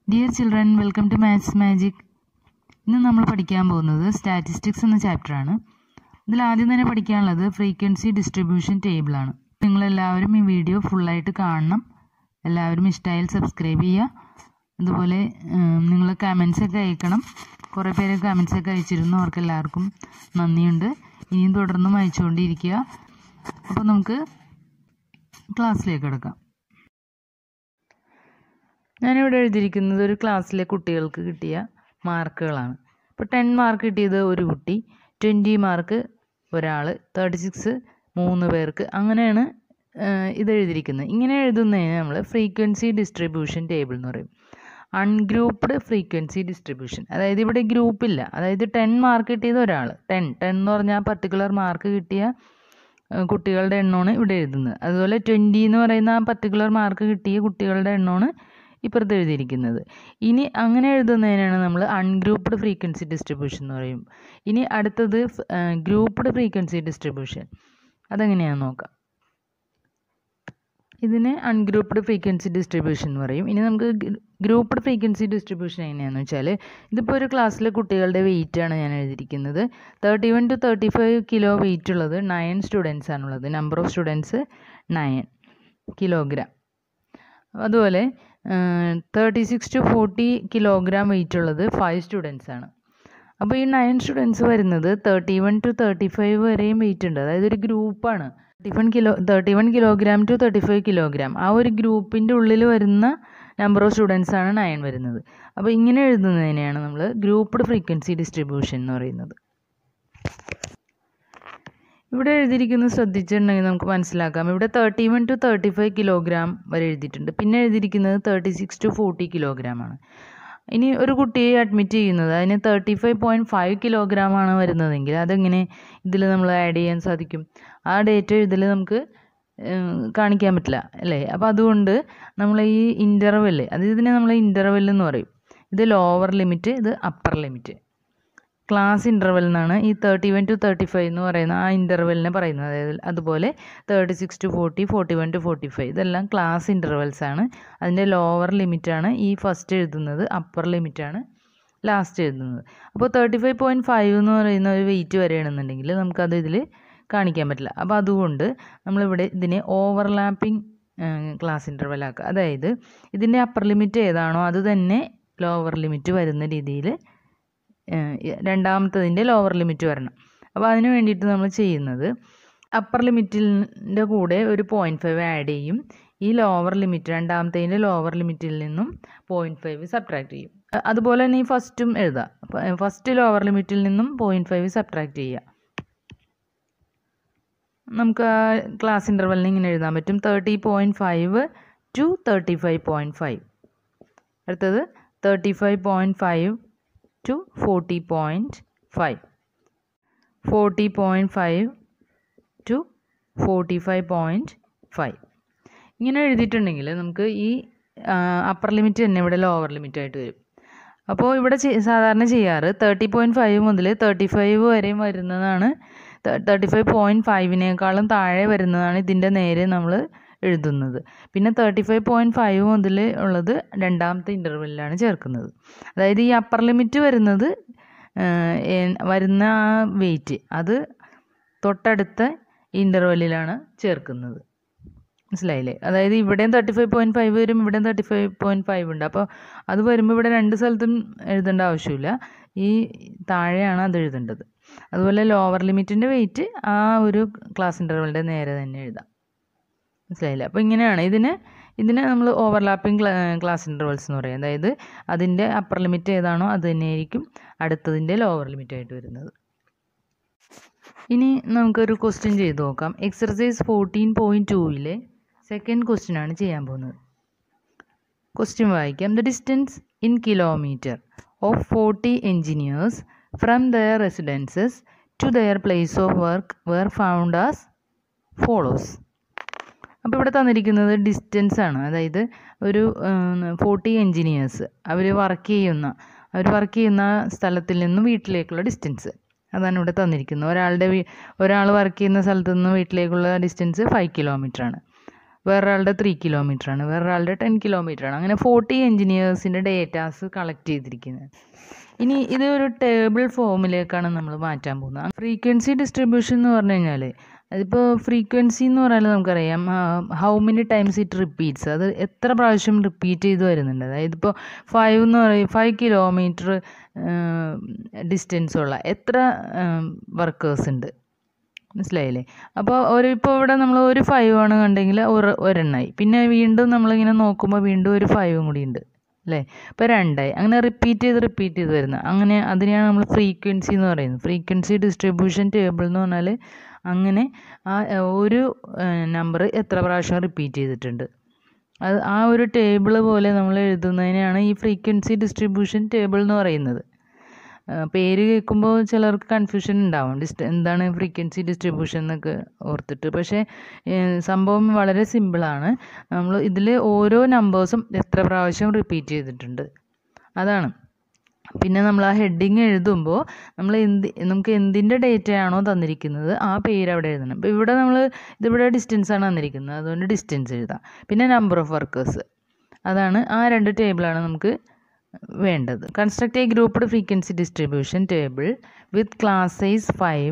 dear children welcome to maths magic ഇന്ന് നമ്മൾ പഠിക്കാൻ പോകുന്നത് സ്റ്റാറ്റിസ്റ്റിക്സ് എന്ന ചാപ്റ്ററാണ് ഇതിൽ ആദ്യം തന്നെ പഠിക്കാനുള്ളത് ഫ്രീക്വൻസി ഡിസ്ട്രിബ്യൂഷൻ ടേബിളാണ് നിങ്ങളെല്ലാവരും ഈ വീഡിയോ ഫുള്ളായിട്ട് കാണണം എല്ലാവരും ഇഷ്ടമായാൽ സബ്സ്ക്രൈബ് ചെയ്യുക അതുപോലെ നിങ്ങൾ കമൻസ് ഒക്കെ അയക്കണം കുറേ പേര് കമൻസ് ഒക്കെ അയച്ചിരുന്നു അവർക്ക് എല്ലാവർക്കും നന്ദിയുണ്ട് ഇനിയും തുടർന്നും അയച്ചുകൊണ്ടിരിക്കുക അപ്പോൾ നമുക്ക് ക്ലാസ്സിലേക്ക് കിടക്കാം ഞാനിവിടെ എഴുതിയിരിക്കുന്നത് ഒരു ക്ലാസ്സിലെ കുട്ടികൾക്ക് കിട്ടിയ മാർക്കുകളാണ് ഇപ്പോൾ ടെൻ മാർക്ക് കിട്ടിയത് ഒരു കുട്ടി ട്വൻറ്റി മാർക്ക് ഒരാൾ തേർട്ടി സിക്സ് മൂന്ന് പേർക്ക് അങ്ങനെയാണ് ഇത് എഴുതിയിരിക്കുന്നത് ഇങ്ങനെ എഴുതുന്നതിന് നമ്മൾ ഫ്രീക്വൻസി ഡിസ്ട്രിബ്യൂഷൻ ടേബിൾ എന്ന് പറയും അൺഗ്രൂപ്പ്ഡ് ഫ്രീക്വൻസി ഡിസ്ട്രിബ്യൂഷൻ അതായത് ഇവിടെ ഗ്രൂപ്പില്ല അതായത് ടെൻ മാർക്ക് കിട്ടിയത് ഒരാൾ ടെൻ ടെൻ എന്ന് പറഞ്ഞാൽ പർട്ടിക്കുലർ മാർക്ക് കിട്ടിയ കുട്ടികളുടെ എണ്ണമാണ് ഇവിടെ എഴുതുന്നത് അതുപോലെ ട്വൻറ്റി എന്ന് പറയുന്ന ആ പർട്ടിക്കുലർ മാർക്ക് കിട്ടിയ കുട്ടികളുടെ എണ്ണമാണ് ഇപ്പുറത്ത് എഴുതിയിരിക്കുന്നത് ഇനി അങ്ങനെ എഴുതുന്നതിനാണ് നമ്മൾ അൺഗ്രൂപ്പ്ഡ് ഫ്രീക്വൻസി ഡിസ്ട്രിബ്യൂഷൻ എന്ന് പറയും ഇനി അടുത്തത് ഗ്രൂപ്പ്ഡ് ഫ്രീക്വൻസി ഡിസ്ട്രിബ്യൂഷൻ അതെങ്ങനെയാണെന്ന് നോക്കാം ഇതിന് അൺഗ്രൂപ്പ്ഡ് ഫ്രീക്വൻസി ഡിസ്ട്രിബ്യൂഷൻ എന്ന് പറയും ഇനി നമുക്ക് ഗ്രൂപ്പ്ഡ് ഫ്രീക്വൻസി ഡിസ്ട്രിബ്യൂഷൻ എങ്ങനെയാണെന്ന് വെച്ചാൽ ഇതിപ്പോൾ ഒരു ക്ലാസ്സിലെ കുട്ടികളുടെ വെയിറ്റ് ആണ് ഞാൻ എഴുതിയിരിക്കുന്നത് thirty one to thirty five kilo weight ഉള്ളത് നയൻ സ്റ്റുഡൻസ് ആണുള്ളത് number of students nine kilogram അതുപോലെ thirty six to forty kilogram weight ഉള്ളത് ഫൈവ് സ്റ്റുഡൻസ് ആണ് അപ്പോൾ ഈ നയൻ സ്റ്റുഡൻസ് വരുന്നത് thirty one to thirty five വരെയും വെയിറ്റ് ഉണ്ട് അതായത് ഒരു ഗ്രൂപ്പാണ് thirty one kilo thirty one kilogram to thirty five kilogram ആ ഒരു ഗ്രൂപ്പിൻ്റെ ഉള്ളിൽ വരുന്ന നമ്പർ ഓഫ് സ്റ്റുഡൻസ് ആണ് നയൻ വരുന്നത് അപ്പോൾ ഇങ്ങനെ എഴുതുന്നതിനെയാണ് നമ്മൾ ഗ്രൂപ്പ്ഡ് ഫ്രീക്വൻസി ഡിസ്ട്രിബ്യൂഷൻ എന്ന് പറയുന്നത് ഇവിടെ എഴുതിയിരിക്കുന്നത് ശ്രദ്ധിച്ചിട്ടുണ്ടെങ്കിൽ നമുക്ക് മനസ്സിലാക്കാം ഇവിടെ thirty one to thirty five kilogram വരെ എഴുതിയിട്ടുണ്ട് പിന്നെ എഴുതിയിരിക്കുന്നത് thirty six to forty kilogram ആണ് ഇനി ഒരു കുട്ടിയെ അഡ്മിറ്റ് ചെയ്യുന്നത് അതിന് thirty five point five kilogram ആണ് വരുന്നതെങ്കിൽ അതെങ്ങനെ ഇതിൽ നമ്മൾ ആഡ് ചെയ്യാൻ സാധിക്കും ആ ഡേറ്റ ഇതിൽ നമുക്ക് കാണിക്കാൻ പറ്റില്ല അല്ലേ അപ്പോൾ അതുകൊണ്ട് നമ്മൾ ഈ ഇൻ്റർവെൽ അത് ഇതിനെ നമ്മൾ ഇൻ്റർവെൽ എന്ന് പറയും ഇത് ലോവർ ലിമിറ്റ് ഇത് അപ്പർ ലിമിറ്റ് ക്ലാസ് ഇൻ്റർവെൽ എന്നാണ് ഈ thirty one to thirty five എന്ന് പറയുന്ന ആ ഇൻ്റർവെലിനെ പറയുന്നത് അതായത് അതുപോലെ thirty six to forty forty one to forty five ഇതെല്ലാം ക്ലാസ് ഇൻ്റർവെൽസ് ആണ് അതിൻ്റെ ലോവർ ലിമിറ്റാണ് ഈ ഫസ്റ്റ് എഴുതുന്നത് അപ്പർ ലിമിറ്റാണ് ലാസ്റ്റ് എഴുതുന്നത് അപ്പോൾ തേർട്ടി ഫൈവ് പോയിൻറ്റ് ഫൈവ് എന്ന് പറയുന്ന ഒരു വെയിറ്റ് വരെയാണെന്നുണ്ടെങ്കിൽ നമുക്കത് ഇതിൽ കാണിക്കാൻ പറ്റില്ല അപ്പോൾ അതുകൊണ്ട് നമ്മളിവിടെ ഇതിനെ ഓവർലാപ്പിംഗ് ക്ലാസ് ഇൻ്റർവെൽ ആക്കുക അതായത് ഇതിൻ്റെ അപ്പർ ലിമിറ്റ് ഏതാണോ അത് തന്നെ ലോവർ ലിമിറ്റ് വരുന്ന രീതിയിൽ രണ്ടാമത്തതിൻ്റെ ലോവർ ലിമിറ്റ് വരണം അപ്പോൾ അതിന് വേണ്ടിയിട്ട് നമ്മൾ ചെയ്യുന്നത് അപ്പർ ലിമിറ്റിൻ്റെ കൂടെ ഒരു പോയിൻറ്റ് ഫൈവ് ആഡ് ചെയ്യും ഈ ലോവർ ലിമിറ്റ് രണ്ടാമത്തതിൻ്റെ ലോവർ ലിമിറ്റിൽ നിന്നും പോയിൻറ്റ് ഫൈവ് സബ്ട്രാക്ട് ചെയ്യും അതുപോലെ തന്നെ ഈ ഫസ്റ്റും എഴുതാം ഫസ്റ്റ് ലോവർ ലിമിറ്റിൽ നിന്നും പോയിൻറ്റ് ഫൈവ് സബ്ട്രാക്ട് ചെയ്യുക നമുക്ക് ആ ക്ലാസ് ഇൻ്റർവെല്ലിന് ഇങ്ങനെ എഴുതാൻ പറ്റും thirty point five to thirty five point five അടുത്തത് thirty five point five to forty point five forty point five to forty five point five ഇങ്ങനെ എഴുതിയിട്ടുണ്ടെങ്കിൽ നമുക്ക് ഈ അപ്പർ ലിമിറ്റ് തന്നെ ഇവിടെ ലോവർ ലിമിറ്റ് ആയിട്ട് വരും അപ്പോൾ ഇവിടെ സാധാരണ ചെയ്യാറ് തേർട്ടി പോയിൻറ്റ് ഫൈവ് മുതൽ തേർട്ടി ഫൈവ് വരെയും വരുന്നതാണ് തേർട്ടി ഫൈവ് പോയിൻറ്റ് ഫൈവിനേക്കാളും താഴെ വരുന്നതാണ് ഇതിൻ്റെ നേരെ നമ്മൾ എഴുതുന്നത് പിന്നെ തേർട്ടി ഫൈവ് പോയിൻറ്റ് ഫൈവ് മുതൽ ഉള്ളത് രണ്ടാമത്തെ ഇൻ്റർവെല്ലിലാണ് ചേർക്കുന്നത് അതായത് ഈ അപ്പർ ലിമിറ്റ് വരുന്നത് വരുന്ന ആ വെയിറ്റ് അത് തൊട്ടടുത്ത ഇൻ്റർവെല്ലിലാണ് ചേർക്കുന്നത് മനസ്സിലായില്ലേ അതായത് ഇവിടെയും തേർട്ടി ഫൈവ് പോയിൻറ്റ് ഫൈവ് വരും ഇവിടെയും തേർട്ടി ഫൈവ് പോയിൻറ്റ് ഫൈവ് ഉണ്ട് അപ്പോൾ അത് വരുമ്പോൾ ഇവിടെ രണ്ട് സ്ഥലത്തും എഴുതേണ്ട ആവശ്യമില്ല ഈ താഴെയാണ് അത് എഴുതേണ്ടത് അതുപോലെ ലോവർ ലിമിറ്റിൻ്റെ വെയിറ്റ് ആ ഒരു ക്ലാസ് ഇൻ്റർവെലിൻ്റെ നേരെ തന്നെ എഴുതാം മനസ്സിലായില്ല അപ്പോൾ ഇങ്ങനെയാണ് ഇതിന് ഇതിനെ നമ്മൾ ഓവർലാപ്പിംഗ് ക്ലാസ് ഇൻ്റർവെൽസ് എന്ന് പറയും അതായത് അതിൻ്റെ അപ്പർ ലിമിറ്റ് ഏതാണോ അത് തന്നെയായിരിക്കും അടുത്തതിൻ്റെ ലോവർ ലിമിറ്റ് ആയിട്ട് വരുന്നത് ഇനി നമുക്കൊരു ക്വസ്റ്റ്യൻ ചെയ്ത് നോക്കാം എക്സർസൈസ് ഫോർട്ടീൻ പോയിൻറ്റ് ടൂവിലെ സെക്കൻഡ് ക്വസ്റ്റ്യൻ ആണ് ചെയ്യാൻ പോകുന്നത് ക്വസ്റ്റ്യൻ വായിക്കാം the distance in kilometre of forty engineers from their residences to their place of work were found as follows അപ്പോൾ ഇവിടെ തന്നിരിക്കുന്നത് ഡിസ്റ്റൻസ് ആണ് അതായത് ഒരു ഫോർട്ടി എൻജിനീയേഴ്സ് അവർ വർക്ക് ചെയ്യുന്ന അവർ വർക്ക് ചെയ്യുന്ന സ്ഥലത്തിൽ നിന്നും വീട്ടിലേക്കുള്ള ഡിസ്റ്റൻസ് അതാണ് ഇവിടെ തന്നിരിക്കുന്നത് ഒരാളുടെ ഒരാൾ വർക്ക് ചെയ്യുന്ന സ്ഥലത്ത് നിന്ന് വീട്ടിലേക്കുള്ള ഡിസ്റ്റൻസ് ഫൈവ് കിലോമീറ്റർ ആണ് വേറൊരാളുടെ ത്രീ കിലോമീറ്റർ ആണ് വേറൊരാളുടെ ടെൻ കിലോമീറ്റർ ആണ് അങ്ങനെ ഫോർട്ടി എൻജിനീയേഴ്സിൻ്റെ ഡേറ്റാസ് കളക്ട് ചെയ്തിരിക്കുന്നത് ഇനി ഇത് ഒരു ടേബിൾ ഫോമിലേക്കാണ് നമ്മൾ മാറ്റാൻ പോകുന്നത് ഫ്രീക്വൻസി ഡിസ്ട്രിബ്യൂഷൻ എന്ന് പറഞ്ഞു കഴിഞ്ഞാൽ അതിപ്പോൾ ഫ്രീക്വൻസി എന്ന് പറഞ്ഞാൽ നമുക്കറിയാം how many times it repeats അത് എത്ര പ്രാവശ്യം റിപ്പീറ്റ് ചെയ്ത് വരുന്നുണ്ട് അതായത് ഇപ്പോൾ ഫൈവ് എന്ന് പറയും ഫൈവ് കിലോമീറ്റർ ഡിസ്റ്റൻസ് ഉള്ള എത്ര വർക്കേഴ്സ് ഉണ്ട് മനസ്സിലായില്ലേ അപ്പോൾ ഒരു ഇപ്പോൾ ഇവിടെ നമ്മൾ ഒരു ഫൈവ് ആണ് കണ്ടെങ്കിൽ ഒരു ഒരെണ്ണമായി പിന്നെ വീണ്ടും നമ്മളിങ്ങനെ നോക്കുമ്പോൾ വീണ്ടും ഒരു ഫൈവും കൂടി ഉണ്ട് അല്ലേ ഇപ്പോൾ രണ്ടായി അങ്ങനെ റിപ്പീറ്റ് ചെയ്ത് റിപ്പീറ്റ് ചെയ്ത് വരുന്നത് അങ്ങനെ അതിനെയാണ് നമ്മൾ ഫ്രീക്വൻസി എന്ന് പറയുന്നത് ഫ്രീക്വൻസി ഡിസ്ട്രിബ്യൂഷൻ ടേബിൾ എന്ന് പറഞ്ഞാൽ അങ്ങനെ ആ ഒരു നമ്പർ എത്ര പ്രാവശ്യം റിപ്പീറ്റ് ചെയ്തിട്ടുണ്ട് അത് ആ ഒരു ടേബിൾ പോലെ നമ്മൾ എഴുതുന്നതിനെയാണ് ഈ ഫ്രീക്വൻസി ഡിസ്ട്രിബ്യൂഷൻ ടേബിൾ എന്ന് പറയുന്നത് പേര് കേൾക്കുമ്പോൾ ചിലർക്ക് കൺഫ്യൂഷൻ ഉണ്ടാവും ഡിസ്റ്റ് എന്താണ് ഫ്രീക്വൻസി ഡിസ്ട്രിബ്യൂഷൻ എന്നൊക്കെ ഓർത്തിട്ട് പക്ഷേ സംഭവം വളരെ സിമ്പിളാണ് നമ്മൾ ഇതിൽ ഓരോ നമ്പേഴ്സും എത്ര പ്രാവശ്യം റിപ്പീറ്റ് ചെയ്തിട്ടുണ്ട് അതാണ് പിന്നെ നമ്മൾ ആ ഹെഡിങ് എഴുതുമ്പോൾ നമ്മൾ എന്ത് നമുക്ക് എന്തിൻ്റെ ഡേറ്റയാണോ തന്നിരിക്കുന്നത് ആ പേര് അവിടെ എഴുതണം ഇപ്പോൾ ഇവിടെ നമ്മൾ ഇതിവിടെ ഡിസ്റ്റൻസ് ആണ് തന്നിരിക്കുന്നത് അതുകൊണ്ട് ഡിസ്റ്റൻസ് എഴുതാം പിന്നെ നമ്പർ ഓഫ് വർക്കേഴ്സ് അതാണ് ആ രണ്ട് ടേബിളാണ് നമുക്ക് വേണ്ടത് construct a grouped frequency distribution table with class size five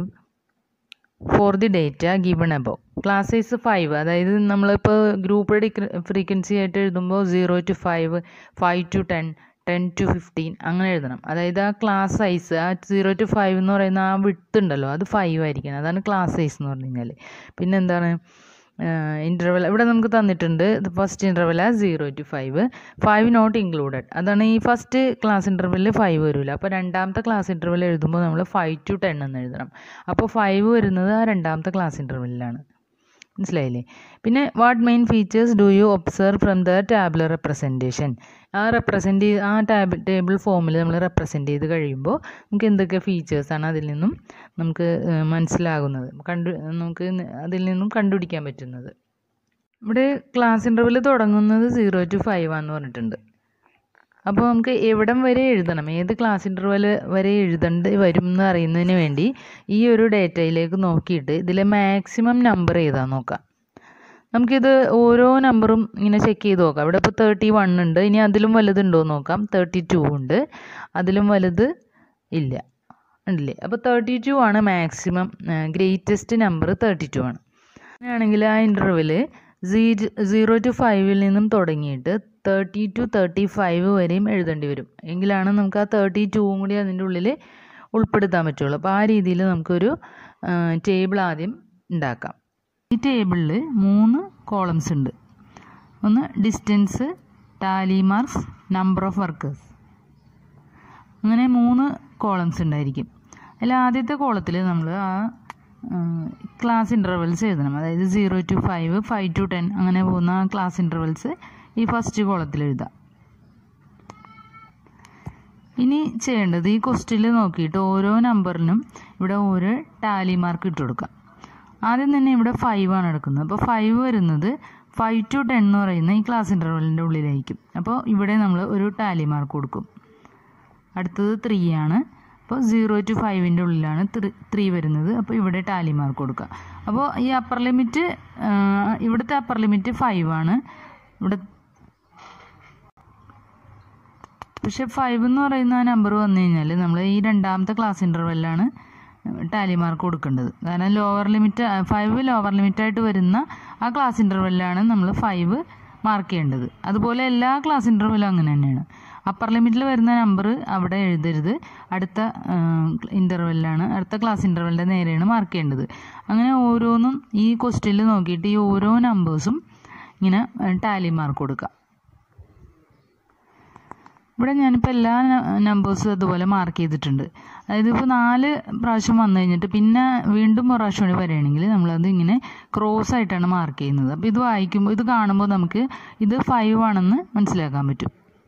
for the data given above class size five അതായത് നമ്മളിപ്പോൾ ഗ്രൂപ്പ് ഫ്രീക്വൻസി ആയിട്ട് എഴുതുമ്പോൾ zero to five five to ten ten to fifteen അങ്ങനെ എഴുതണം അതായത് ആ ക്ലാസ് സൈസ് ആ zero to five എന്ന് പറയുന്ന ആ വിട്ട് ഉണ്ടല്ലോ അത് ഫൈവ് ആയിരിക്കണം അതാണ് ക്ലാസ് സൈസ് എന്ന് പറഞ്ഞു കഴിഞ്ഞാൽ പിന്നെ എന്താണ് ഇൻ്റർവെൽ ഇവിടെ നമുക്ക് തന്നിട്ടുണ്ട് ഫസ്റ്റ് ഇൻ്റർവെൽ ആ zero to five five not included അതാണ് ഈ ഫസ്റ്റ് ക്ലാസ് ഇൻ്റർവെല്ലിൽ ഫൈവ് വരില്ല അപ്പോൾ രണ്ടാമത്തെ ക്ലാസ് ഇൻ്റർവെൽ എഴുതുമ്പോൾ നമ്മൾ ഫൈവ് ടു ടെൻ എന്ന് എഴുതണം അപ്പോൾ ഫൈവ് വരുന്നത് ആ രണ്ടാമത്തെ ക്ലാസ് ഇൻ്റർവെല്ലിലാണ് മനസ്സിലായില്ലേ പിന്നെ what main features do you observe from the table representation ആ റെപ്രസെൻറ്റ് ചെയ്ത് ആ ടാബ് ടേബിൾ ഫോമിൽ നമ്മൾ റെപ്രസെൻറ്റ് ചെയ്ത് കഴിയുമ്പോൾ നമുക്ക് എന്തൊക്കെ ഫീച്ചേഴ്സാണ് അതിൽ നിന്നും നമുക്ക് മനസ്സിലാകുന്നത് കണ്ടു നമുക്ക് അതിൽ നിന്നും കണ്ടുപിടിക്കാൻ പറ്റുന്നത് ഇവിടെ ക്ലാസ് ഇൻ്റർവെൽ തുടങ്ങുന്നത് സീറോ ടു ഫൈവ് ആണെന്ന് പറഞ്ഞിട്ടുണ്ട് അപ്പോൾ നമുക്ക് എവിടം വരെ എഴുതണം ഏത് ക്ലാസ് ഇൻ്റർവെൽ വരെ എഴുതേണ്ടി വരും എന്ന് അറിയുന്നതിന് വേണ്ടി ഈ ഒരു ഡേറ്റയിലേക്ക് നോക്കിയിട്ട് ഇതിലെ മാക്സിമം നമ്പർ ഏതാന്ന് നോക്കാം നമുക്കിത് ഓരോ നമ്പറും ഇങ്ങനെ ചെക്ക് ചെയ്ത് നോക്കാം ഇവിടെ ഇപ്പോൾ തേർട്ടി വൺ ഉണ്ട് ഇനി അതിലും വലുതുണ്ടോ എന്ന് നോക്കാം തേർട്ടി ടു ഉണ്ട് അതിലും വലുത് ഇല്ല ഉണ്ടല്ലേ അപ്പോൾ തേർട്ടി ടു ആണ് maximum greatest number thirty two ആണ് അങ്ങനെയാണെങ്കിൽ ആ ഇൻ്റർവെൽ സീറോ ടു ഫൈവിൽ നിന്നും തുടങ്ങിയിട്ട് തേർട്ടി ടു തേർട്ടി ഫൈവ് വരെയും എഴുതേണ്ടി വരും എങ്കിലാണ് നമുക്ക് ആ തേർട്ടി ടൂവും കൂടി അതിൻ്റെ ഉള്ളിൽ ഉൾപ്പെടുത്താൻ പറ്റുള്ളൂ അപ്പോൾ ആ രീതിയിൽ നമുക്കൊരു ടേബിൾ ആദ്യം ഉണ്ടാക്കാം ഈ ടേബിളിൽ മൂന്ന് കോളംസ് ഉണ്ട് ഒന്ന് distance tally marks number of workers അങ്ങനെ മൂന്ന് കോളംസ് ഉണ്ടായിരിക്കും അതിൽ ആദ്യത്തെ കോളത്തിൽ നമ്മൾ ആ ക്ലാസ് ഇൻ്റർവെൽസ് എഴുതണം അതായത് zero to five five to ten അങ്ങനെ പോകുന്ന ആ ക്ലാസ് ഇൻ്റർവെൽസ് ഈ ഫസ്റ്റ് കോളത്തിൽ എഴുതാം ഇനി ചെയ്യേണ്ടത് ഈ ക്വസ്റ്റിൽ നോക്കിയിട്ട് ഓരോ നമ്പറിനും ഇവിടെ ഓരോ ടാലി മാർക്ക് ഇട്ട് കൊടുക്കാം ആദ്യം തന്നെ ഇവിടെ ഫൈവ് ആണ് എടുക്കുന്നത് അപ്പോൾ ഫൈവ് വരുന്നത് ഫൈവ് ടു ടെൻ എന്ന് പറയുന്ന ഈ ക്ലാസ് ഇൻ്റർവെല്ലിൻ്റെ ഉള്ളിലായിരിക്കും അപ്പോൾ ഇവിടെ നമ്മൾ ഒരു ടാലി മാർക്ക് കൊടുക്കും അടുത്തത് ത്രീ ആണ് അപ്പോൾ സീറോ ടു ഫൈവിൻ്റെ ഉള്ളിലാണ് ത്രീ വരുന്നത് അപ്പോൾ ഇവിടെ ടാലി മാർക്ക് കൊടുക്കുക അപ്പോൾ ഈ അപ്പർ ലിമിറ്റ് ഇവിടുത്തെ അപ്പർ ലിമിറ്റ് ഫൈവ് ആണ് ഇവിടെ പക്ഷെ ഫൈവ് എന്ന് പറയുന്ന ആ നമ്പർ വന്നു കഴിഞ്ഞാൽ നമ്മൾ ഈ രണ്ടാമത്തെ ക്ലാസ് ഇൻ്റർവെല്ലാണ് ടാലി മാർക്ക് കൊടുക്കേണ്ടത് കാരണം ലോവർ ലിമിറ്റ് ഫൈവ് ലോവർ ലിമിറ്റായിട്ട് വരുന്ന ആ ക്ലാസ് ഇൻ്റർവെല്ലാണ് നമ്മൾ ഫൈവ് മാർക്ക് ചെയ്യേണ്ടത് അതുപോലെ എല്ലാ ക്ലാസ് ഇൻ്റർവെല്ലും അങ്ങനെ തന്നെയാണ് അപ്പർ ലിമിറ്റിൽ വരുന്ന നമ്പർ അവിടെ എഴുതരുത് അടുത്ത ഇൻ്റർവെല്ലാണ് അടുത്ത ക്ലാസ് ഇൻ്റർവെല്ലിൻ്റെ നേരെയാണ് മാർക്ക് ചെയ്യേണ്ടത് അങ്ങനെ ഓരോന്നും ഈ ക്വസ്റ്റ്യനിൽ നോക്കിയിട്ട് ഈ ഓരോ നമ്പേഴ്സും ഇങ്ങനെ ടാലി മാർക്ക് കൊടുക്കുക ഇവിടെ ഞാനിപ്പോൾ എല്ലാ നമ്പേഴ്സും അതുപോലെ മാർക്ക് ചെയ്തിട്ടുണ്ട് അതായത് ഇപ്പോൾ നാല് പ്രാവശ്യം വന്നു കഴിഞ്ഞിട്ട് പിന്നെ വീണ്ടും ഒരു പ്രാവശ്യം കൂടി വരികയാണെങ്കിൽ നമ്മളത് ഇങ്ങനെ ക്രോസ് ആയിട്ടാണ് മാർക്ക് ചെയ്യുന്നത് അപ്പോൾ ഇത് വായിക്കുമ്പോൾ ഇത് കാണുമ്പോൾ നമുക്ക് ഇത് ഫൈവ് ആണെന്ന് മനസ്സിലാക്കാൻ പറ്റും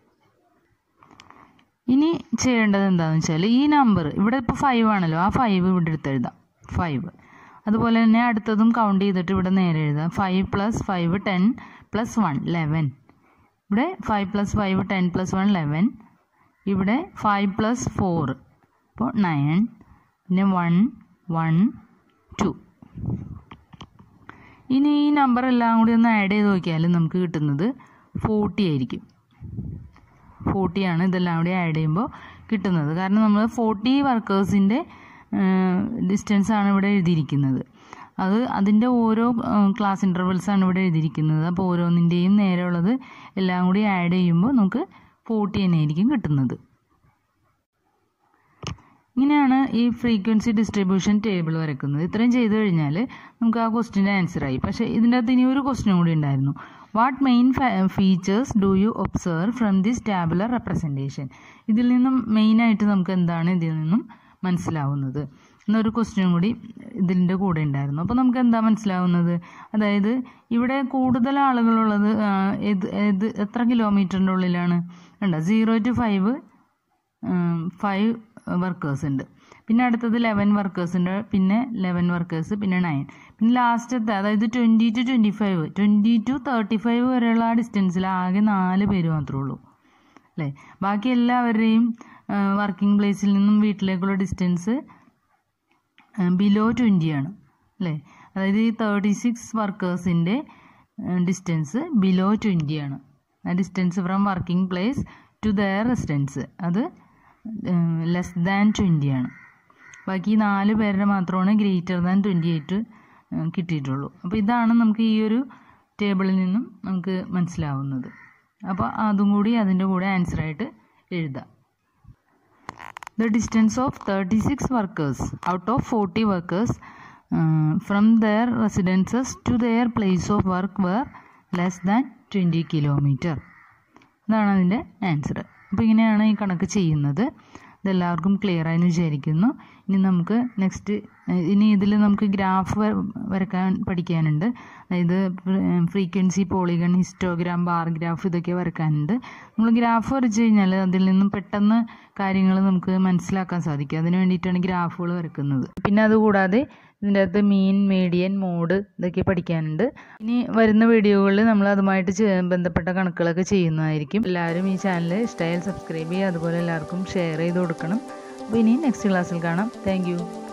ഇനി ചെയ്യേണ്ടത് എന്താണെന്ന് വെച്ചാൽ ഈ നമ്പർ ഇവിടെ ഇപ്പോൾ ഫൈവ് ആണല്ലോ ആ ഫൈവ് ഇവിടെ എടുത്ത് എഴുതാം ഫൈവ് അതുപോലെ തന്നെ അടുത്തതും കൗണ്ട് ചെയ്തിട്ട് ഇവിടെ നേരെ എഴുതാം five plus five ten plus one eleven ഇവിടെ five plus five ten plus one eleven ഇവിടെ ഫൈവ് പ്ലസ് ഫോർ അപ്പോൾ നയൻ പിന്നെ വൺ വൺ ടു ഇനി ഈ നമ്പർ എല്ലാം കൂടി ഒന്ന് ആഡ് ചെയ്ത് നോക്കിയാൽ നമുക്ക് കിട്ടുന്നത് ഫോർട്ടി ആയിരിക്കും ഫോർട്ടിയാണ് ഇതെല്ലാം കൂടി ആഡ് ചെയ്യുമ്പോൾ കിട്ടുന്നത് കാരണം നമ്മൾ ഫോർട്ടി വർക്കേഴ്സിൻ്റെ ഡിസ്റ്റൻസ് ആണ് ഇവിടെ എഴുതിയിരിക്കുന്നത് അത് അതിൻ്റെ ഓരോ ക്ലാസ് ഇൻ്റർവെൽസ് ആണ് ഇവിടെ എഴുതിയിരിക്കുന്നത് അപ്പോൾ ഓരോന്നിൻ്റെയും നേരെയുള്ളത് എല്ലാം കൂടി ആഡ് ചെയ്യുമ്പോൾ നമുക്ക് ഫോർട്ടി തന്നെ ആയിരിക്കും കിട്ടുന്നത് ഇങ്ങനെയാണ് ഈ ഫ്രീക്വൻസി ഡിസ്ട്രിബ്യൂഷൻ ടേബിൾ വരക്കുന്നത് ഇത്രയും ചെയ്തു കഴിഞ്ഞാൽ നമുക്ക് ആ ക്വസ്റ്റിൻ്റെ ആൻസറായി പക്ഷേ ഇതിൻ്റെ അകത്ത് ഇനി ഒരു ക്വസ്റ്റ്യൻ കൂടി ഉണ്ടായിരുന്നു what main features do you observe from this tabular representation ഇതിൽ നിന്നും മെയിനായിട്ട് നമുക്ക് എന്താണ് ഇതിൽ നിന്നും മനസ്സിലാവുന്നത് എന്നൊരു ക്വസ്റ്റ്യൻ കൂടി ഇതിൻ്റെ കൂടെ ഉണ്ടായിരുന്നു അപ്പോൾ നമുക്ക് എന്താ മനസ്സിലാവുന്നത് അതായത് ഇവിടെ കൂടുതൽ ആളുകളുള്ളത് ആ, ഏത് ഏത് എത്ര കിലോമീറ്ററിൻ്റെ ഉള്ളിലാണ് ഉണ്ടോ zero to five five workers ഉണ്ട് പിന്നെ അടുത്തത് ലെവൻ വർക്കേഴ്സ് ഉണ്ട് പിന്നെ ലെവൻ വർക്കേഴ്സ് പിന്നെ നയൻ പിന്നെ ലാസ്റ്റത്തെ അതായത് twenty to twenty five twenty to thirty five വരെയുള്ള ആ ഡിസ്റ്റൻസിൽ ആകെ നാല് പേര് മാത്രമേ ഉള്ളൂ അല്ലേ ബാക്കി എല്ലാവരുടെയും വർക്കിംഗ് പ്ലേസിൽ നിന്നും വീട്ടിലേക്കുള്ള ഡിസ്റ്റൻസ് ബിലോ ആണ് അല്ലേ അതായത് ഈ തേർട്ടി സിക്സ് വർക്കേഴ്സിൻ്റെ ഡിസ്റ്റൻസ് ബിലോ ആണ് ആ distance from working place to their residence അത് ലെസ് ദാൻ ആണ് ബാക്കി ഈ നാല് പേരുടെ മാത്രമാണ് ഗ്രേറ്റർ ദാൻ ട്വൻറ്റി എയ്റ്റ് കിട്ടിയിട്ടുള്ളൂ അപ്പോൾ ഇതാണ് നമുക്ക് ഈ ഒരു ടേബിളിൽ നിന്നും നമുക്ക് മനസ്സിലാവുന്നത് അപ്പോൾ അതും കൂടി അതിൻ്റെ കൂടെ ആൻസറായിട്ട് എഴുതാം the distance of 36 workers out of 40 workers uh, from their residences to their place of work were less than 20 kilometer ഇതാണ് അതിൻ്റെ ആൻസർ അപ്പോൾ ഇങ്ങനെയാണ് ഈ കണക്ക് ചെയ്യുന്നത് ഇതെല്ലാവർക്കും ക്ലിയർ ആയെന്ന് വിചാരിക്കുന്നു ഇനി നമുക്ക് നെക്സ്റ്റ് ഇനി ഇതിൽ നമുക്ക് ഗ്രാഫ് വരക്കാൻ പഠിക്കാനുണ്ട് അതായത് frequency polygon histogram bar graph ഇതൊക്കെ വരക്കാനുണ്ട് നമ്മൾ ഗ്രാഫ് വരച്ച് കഴിഞ്ഞാൽ അതിൽ നിന്നും പെട്ടെന്ന് കാര്യങ്ങൾ നമുക്ക് മനസ്സിലാക്കാൻ സാധിക്കും അതിന് വേണ്ടിയിട്ടാണ് ഗ്രാഫുകൾ വരക്കുന്നത് പിന്നെ അതുകൂടാതെ ഇതിൻ്റെ അകത്ത് മീൻ മീഡിയൻ മോഡ് ഇതൊക്കെ പഠിക്കാനുണ്ട് ഇനി വരുന്ന വീഡിയോകളിൽ നമ്മൾ അതുമായിട്ട് ചെ- ബന്ധപ്പെട്ട കണക്കുകളൊക്കെ ചെയ്യുന്നതായിരിക്കും എല്ലാവരും ഈ ചാനൽ ഇഷ്ടമായാൽ സബ്സ്ക്രൈബ് ചെയ്യുക അതുപോലെ എല്ലാവർക്കും ഷെയർ ചെയ്ത് കൊടുക്കണം അപ്പോൾ ഇനി നെക്സ്റ്റ് ക്ലാസ്സിൽ കാണാം താങ്ക്